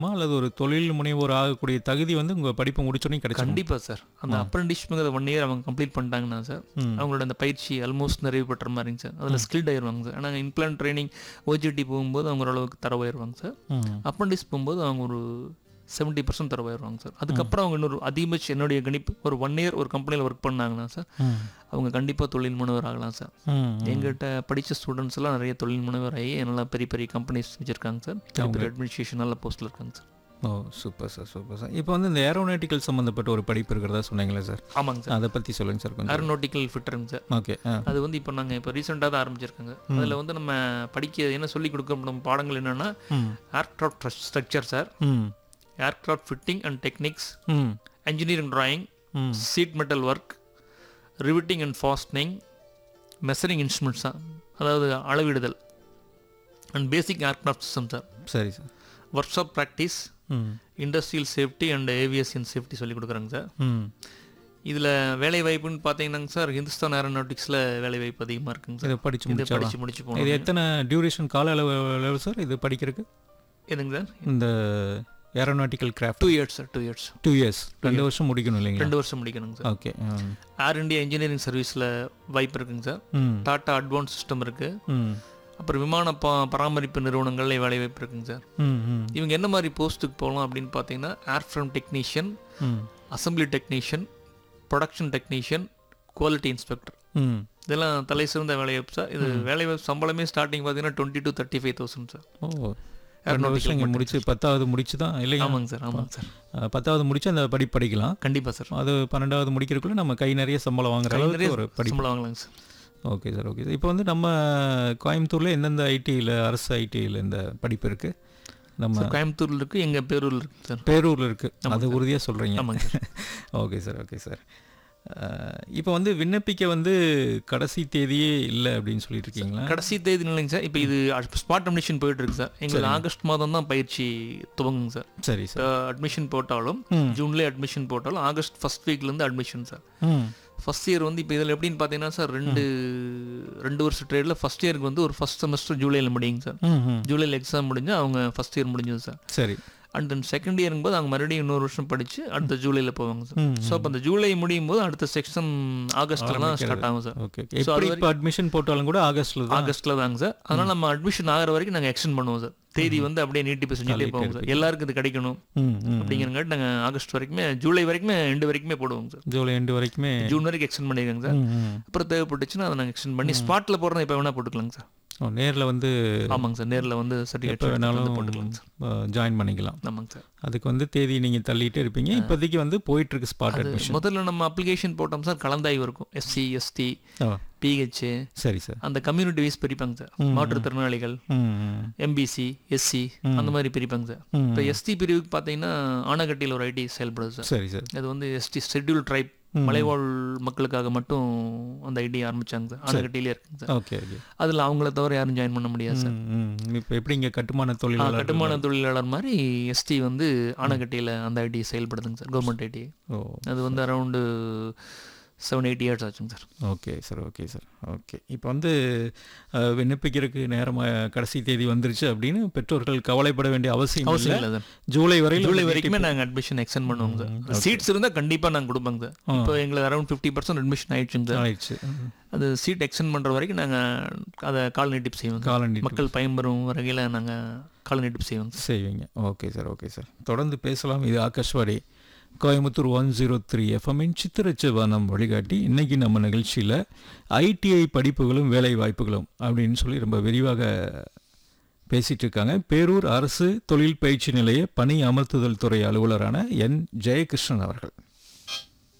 அல்லது ஒரு தொழில் முனைவோர் ஆகக்கூடிய தகுதி வந்து உங்க படிப்பு முடிச்சோடனே கிடைச்சிடும் கண்டிப்பா சார் அந்த அப்ரண்டிஸ்ங்கிற ஒன் இயர் அவங்க கம்ப்ளீட் பண்ணிட்டாங்கன்னா சார் ம். அவங்களோட அந்த பயிற்சி ஆல்மோஸ்ட் நிறைவு பெற்ற மாதிரிங்க சார் அதில் ஸ்கில்ட் ஆயிருவாங்க சார் ஆனால் இம்ப்ளான் ட்ரைனிங் ஓஜிடி போகும்போது அவங்க ஓரளவுக்கு தரவாயிருவாங்க சார் ம். அப்ரண்டிஸ் போகும்போது அவங்க ஒரு செவன்ட்டி பர்சன்ட் தரவாயிருவாங்க சார் அதுக்கப்புறம் அவங்க இன்னொரு அதிகபட்ச என்னுடைய கணிப்பு ஒரு ஒன் இயர் ஒரு கம்பெனியில் ஒர்க் பண்ணாங்கன்னா சார் ம். அவங்க கண்டிப்பாக தொழில் முனைவர் ஆகலாம் சார் ம். எங்கிட்ட படித்த ஸ்டூடெண்ட்ஸ் எல்லாம் நிறைய தொழில் முனைவர் ஆகி நல்லா பெரிய பெரிய கம்பெனிஸ் வச்சிருக்காங்க சார் பெரிய பெரிய அட்மினிஸ்ட்ரேஷன் நல்ல போஸ்ட்டில் இருக்காங்க சார் ஓ சூப்பர் சார் சூப்பர் சார் இப்போ வந்து இந்த ஏரோநாட்டிக்கல் சம்மந்தப்பட்ட ஒரு படிப்பு இருக்கிறதா சொன்னீங்களே சார் ஆமாங்க சார் அதை பற்றி சொல்லுங்க சார் கொஞ்சம் ஏரோநாட்டிக்கல் ஃபிட்டருங்க சார் ஓகே ஆ அது வந்து இப்போ நாங்கள் இப்போ ரீசெண்டாக தான் ஆரம்பிச்சிருக்காங்க அதில் வந்து நம்ம படிக்க என்ன சொல்லி கொடுக்கப்படும் பாடங்கள் என்னென்னா ம் ஏர்க்ராஃப்ட் ஸ்ட்ரக்சர் சார் ம் ஏர்க்ராஃப்ட் ஃபிட்டிங் அண்ட் டெக்னிக்ஸ் ம் engineering drawing ம் sheet metal work riveting and fastening measuring instruments தான் அதாவது அளவிடுதல் and basic aircraft system sir சரி சார் ஒர்க் ஷாப் ப்ராக்டிஸ் ம் industrial safety and aviation safety சொல்லி கொடுக்குறாங்க சார் ம் இதில் வேலை வாய்ப்புன்னு பார்த்தீங்கன்னாங்க சார் ஹிந்துஸ்தான் ஏரோநாட்டிக்ஸில் வேலை வாய்ப்பு அதிகமாக இருக்குங்க சார் இதை படிச்சு இதை முடிச்சா படித்து முடிச்சு இது போகணும் எத்தனை டியூரேஷன் கால அளவு அளவு சார் இது படிக்கிறதுக்கு எதுங்க சார் இந்த aeronautical craft two years sir two years two years ரெண்டு வருஷம் முடிக்கணும் இல்லைங்களா ரெண்டு வருஷம் முடிக்கணுங்க sir okay Air India engineering சர்வீஸில் வாய்ப்பு இருக்குங்க சார் ம் டாட்டா அட்வான்ஸ் சிஸ்டம் இருக்குது ம் அப்புறம் விமான பா பராமரிப்பு நிறுவனங்கள்ல வேலை வாய்ப்பு இருக்குங்க சார் ம் ம் இவங்க என்ன மாதிரி போஸ்ட்டுக்கு போகலாம் அப்படின்னு பார்த்தீங்கன்னா ஏர் ஃப்ரம் டெக்னீஷியன் ம் assembly technician production technician quality inspector ம் இதெல்லாம் தலை சிறந்த வேலைவாய்ப்பு சார் இது வேலைவாய்ப்பு சம்பளமே ஸ்டார்டிங் பார்த்தீங்கன்னா twenty to thirty five thousand sir ஓ ரெண்டு வருஷம் இங்கே முடிச்சு பத்தாவது முடிச்சு தான் இல்லையா ஆமாங்க சார் ஆமாங்க சார் அஹ், பத்தாவது முடிச்சு அந்த படிப்பு படிக்கலாம் கண்டிப்பாக சார் அது பன்னெண்டாவது முடிக்கிறதுக்குள்ள நம்ம கை நிறைய சம்பளம் வாங்குற நிறைய அளவுக்கு ஒரு படிப்பு சம்பளம் வாங்கலாங்க sir okay sir okay sir இப்போ வந்து நம்ம கோயம்புத்தூர்ல எந்தெந்த ஐடியில் அரசு ஐடியில் இந்த படிப்பு இருக்கு நம்ம சார் கோயம்புத்தூர்ல இருக்கு எங்கள் பேரூரில் இருக்கு சார் பேரூர்ல இருக்கு அது உறுதியாக சொல்றீங்க ஆமாங்க sir okay sir okay sir இப்போ வந்து விண்ணப்பிக்க வந்து கடைசி தேதியே இல்லை அப்படின்னு சொல்லிட்டு இருக்கீங்களா கடைசி தேதி இல்லைங்க சார் இப்போ இது ஸ்பாட் அட்மிஷன் போயிட்டு இருக்கு சார் எங்களுக்கு ஆகஸ்ட் மாதம் தான் பயிற்சி துவங்குங்க சார் சரி சார் இப்போ அட்மிஷன் போட்டாலும் ம். ஜூன்லேயே அட்மிஷன் போட்டாலும் ஆகஸ்ட் ஃபர்ஸ்ட் வீக்லேருந்து அட்மிஷன் சார் ம் ஃபர்ஸ்ட் இயர் வந்து இப்போ இதில் எப்படின்னு பார்த்தீங்கன்னா சார் ரெண்டு ரெண்டு வருஷம் ட்ரேடில் ஃபர்ஸ்ட் இயருக்கு வந்து ஒரு ஃபர்ஸ்ட் செமஸ்டர் ஜூலையில் முடியுங்க சார் ம் ம் ஜூலையில் எக்ஸாம் முடிஞ்சு அவங்க ஃபர்ஸ்ட் இயர் முடிஞ்சது சார் சரி அண்ட் தென் செகண்ட் இயருங்க போது அவங்க மறுபடியும் இன்னொரு வருஷம் படிச்சு அடுத்த ஜூலையில் போவாங்க சார் ம் ஸோ அப்போ அந்த ஜூலை முடியும் போது அடுத்த செக்ஷன் ஆகஸ்ட்ல தான் ஸ்டார்ட் ஆகும் சார் ஓகே ஓகே எப்படி இப்போ அட்மிஷன் போட்டாலும் கூட ஆகஸ்ட்ல தான் ஆகஸ்ட்ல தாங்க சார் அதனால நம்ம அட்மிஷன் ஆகிற வரைக்கும் நாங்கள் எக்ஸ்டெண்ட் பண்ணுவோம் சார் தேதி வந்து அப்படியே நீட்டிப்பு செஞ்சுட்டே போவோம் சார் எல்லாருக்கும் இது கிடைக்கணும் ம் ம் அப்படிங்கிறங்காட்டி நாங்கள் ஆகஸ்ட் வரைக்குமே ஜூலை வரைக்குமே ரெண்டு வரைக்குமே போடுவோங்க சார் ஜூலை எண்டு வரைக்குமே ஜூன் வரைக்கும் எக்ஸ்டெண்ட் பண்ணியிருக்காங்க சார் ம் ம் அப்புறம் தேவைப்பட்டுச்சுன்னா அதை நாங்கள் எக்ஸ்டெண்ட் பண்ணி ஸ்பாட்ல போடுறத இப்போ வேணா போட்டுக்கலாங்க சார் ஓ நேரில் வந்து ஆமாங்க சார் நேரில் வந்து எப்போ சர்டிஃபிகேட் வேணாலும் போட்டுக்கலாங்க சார் ஜாயின் பண்ணிக்கலாம் ஆமாங்க சார் அதுக்கு வந்து தேதி நீங்கள் தள்ளிட்டே இருப்பீங்க இப்போதைக்கு வந்து போயிட்டு இருக்கு ஸ்பாட் அட்மிஷன் முதல்ல நம்ம அப்ளிகேஷன் போட்டோம் சார் கலந்தாய்வு இருக்கும் எஸ்சி எஸ்டி ஓ பிஹெச் சரி சார் அந்த கம்யூனிட்டி வைஸ் பிரிப்பாங்க சார் மாற்றுத்திறனாளிகள் ம் ம் எம்பிசி எஸ்சி அந்த மாதிரி பிரிப்பாங்க சார் ம். இப்போ எஸ்டி பிரிவுக்கு பார்த்தீங்கன்னா ஆனகட்டியில் ஒரு ஐடி செயல்படுது சார் சரி சார் அது வந்து எஸ்டி ஷெட்யூல் ட்ரைப் மலைவாழ் மக்களுக்காக மட்டும் அந்த ஐடி ஆரம்பிச்சாங்க சார் ஆனகட்டிலே இருக்குங்க சார் ஓகே ஓகே அதில் அவங்கள தவிர யாரும் ஜாயின் பண்ண முடியாது சார் ம் ம் இப்போ எப்படி இங்கே கட்டுமான ஆ, தொழிலாளர் கட்டுமான தொழிலாளர் மாதிரி எஸ்டி வந்து ஆனகட்டியில் அந்த ஐடி செயல்படுதுங்க சார் கவர்மெண்ட் ஐடி ஓ அது வந்து அரௌண்டு செவன் எயிட் இயர்ஸ் ஆச்சுங்க sir okay sir okay sir okay இப்போ வந்து அஹ், விண்ணப்பிக்கிறதுக்கு நேரமாக கடைசி தேதி வந்துருச்சு அப்படின்னு பெற்றோர்கள் கவலைப்பட வேண்டிய அவசியம் அவசியம் இல்லை இல்லை சார் ஜூலை வரையில் ஜூலை வரைக்குமே நாங்கள் அட்மிஷன் எக்ஸ்டெண்ட் பண்ணுவோங்க சார் சீட்ஸ் இருந்தால் கண்டிப்பாக நாங்கள் கொடுப்போங்க சார் இப்போ எங்களுக்கு அரௌண்ட் ஃபிஃப்டி பர்சன்ட் அட்மிஷன் ஆயிடுச்சுங்க சார் ஆயிடுச்சு அது சீட் எக்ஸ்டெண்ட் பண்ணுற வரைக்கும் நாங்கள் அதை கால் நீட்டிப்பு செய்வோம் சார். காலண்டி மக்கள் பயன்பெறும் வகையில் நாங்கள் கால் நீட்டிப்பு செய்வோம் சார் செய்வீங்க ஓகே சார் ஓகே சார் தொடர்ந்து பேசலாம் இது Akashvani Coimbatore one zero three எஃப்எம்மின் சித்திரச்சவானம் வழிகாட்டி இன்னைக்கு நம்ம நிகழ்ச்சியில் ஐடிஐ படிப்புகளும் வேலை வாய்ப்புகளும் அப்படின்னு சொல்லி ரொம்ப விரிவாக பேசிட்டு இருக்காங்க பேரூர் அரசு தொழில் பயிற்சி நிலைய பணி அமர்த்துதல் துறை அலுவலரான என் ஜெயகிருஷ்ணன் அவர்கள்